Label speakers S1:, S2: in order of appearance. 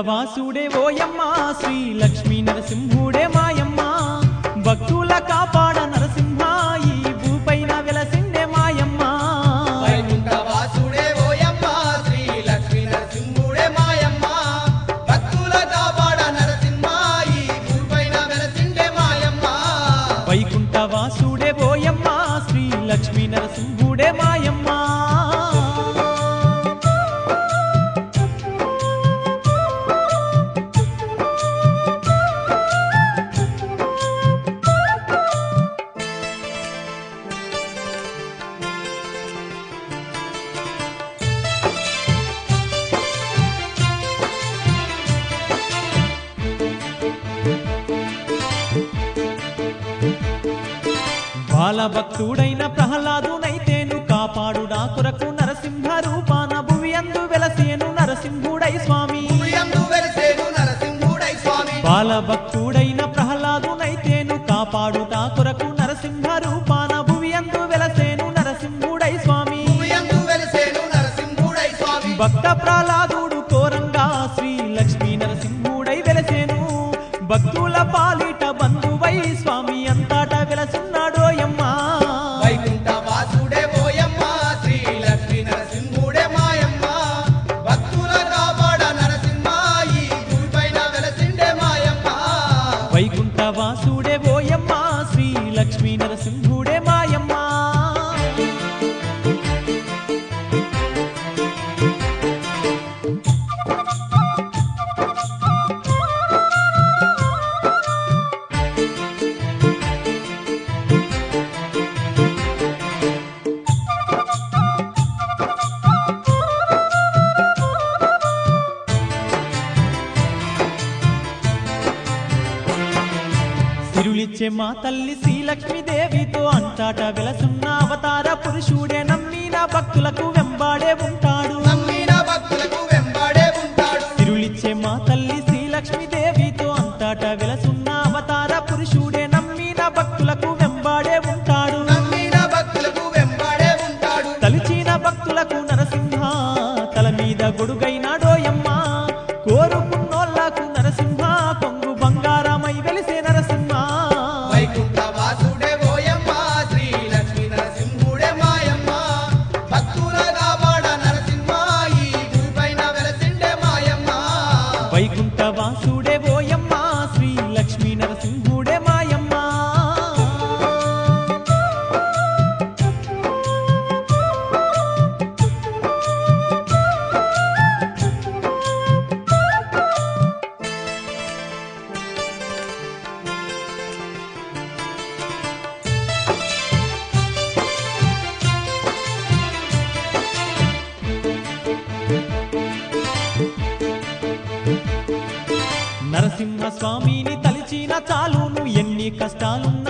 S1: వైకుంఠవాసుడే ఓయమ్మ శ్రీ లక్ష్మీ నరసింహుడే మాయమ్మ భక్తుల కాపాడ నరసింహ ఈ భూపైన వెలసిండే మాయమ్మ
S2: వైకుంఠవాసుడే ఓయమ్మ శ్రీ లక్ష్మీ నరసింహుడే మాయమ్మ భక్తుల కాపాడ నరసింహ ఈ భూపైన వెలసిండే మాయమ్మ
S1: వైకుంఠవాసుడే ఓయమ్మ శ్రీ లక్ష్మీ నరసింహుడే మాయమ్మ బాలభక్తుడైన ప్రహ్లాదునైతేను కాపాడుడా కొరకు నరసింహ రూపాన భువి అందు వెలసేను నరసింహుడై స్వామి
S2: భూయందు వెలిసేను నరసింహుడై స్వామి
S1: బాలభక్తుడైన ప్రహ్లాదునైతేను కాపాడుట కొరకు నరసింహ రూపాన భువి అందు వెలసేను నరసింహుడై స్వామి
S2: భూయందు వెలిసేను నరసింహుడై స్వామి
S1: భక్త ప్రహ్లాదుడు కోరంగా శ్రీ లక్ష్మీ నరసింహుడై వెలసేను భక్తుల పాలిట బంధువై స్వామి అంతటా వెలసున్నాడోయమ్మా
S2: వైకుంఠవాసుడే ఓయమ్మ శ్రీ లక్ష్మీ నరసింహుడే మాయమ్మ భక్తుల కాపాడ నరసింహ ఈ భూపైన వెలసిండే మాయమ్మ
S1: వైకుంఠవాసుడే ఓయమ్మ శ్రీ లక్ష్మీ నరసింహుడే మాయమ్మ సిరులిచ్చే మా తల్లి శ్రీలక్ష్మీదేవితో అంతట వెలసున్న అవతార పురుషుడే నమ్మిన భక్తులకు వెంబాడే ఉంటాడు
S2: నమ్మిన భక్తులకు వెంబడే ఉంటాడు
S1: సిరులిచ్చే మా తల్లి శ్రీలక్ష్మీదేవితో అంతట వెలసున్న అవతార పురుషుడే నమ్మిన భక్తులకు వెంబాడే ఉంటాడు
S2: నమ్మిన భక్తులకు వెంబడే ఉంటాడు
S1: తలిచిన భక్తులకు నరసింహ తల మీద గొడుగైనాడోయమ్మ కోరుకున్నోళ్లకు నరసింహ కొంగు బంగారమై వెలిసే నరసింహ
S2: వైకుంఠవాసుడే ఓయమ్మ శ్రీ లక్ష్మీ నరసింహుడే మాయమ్మ భక్తుల కాపాడ నరసింహ ఈ భూపైన వెలసిండే మాయమ్మ
S1: వైకుంఠవాసుడే ఓయమ్మ శ్రీ లక్ష్మీ నరసింహుడే మాయమ్మ నరసింహ స్వామిని తలిచిన చాలును ఎన్ని కష్టాలున్న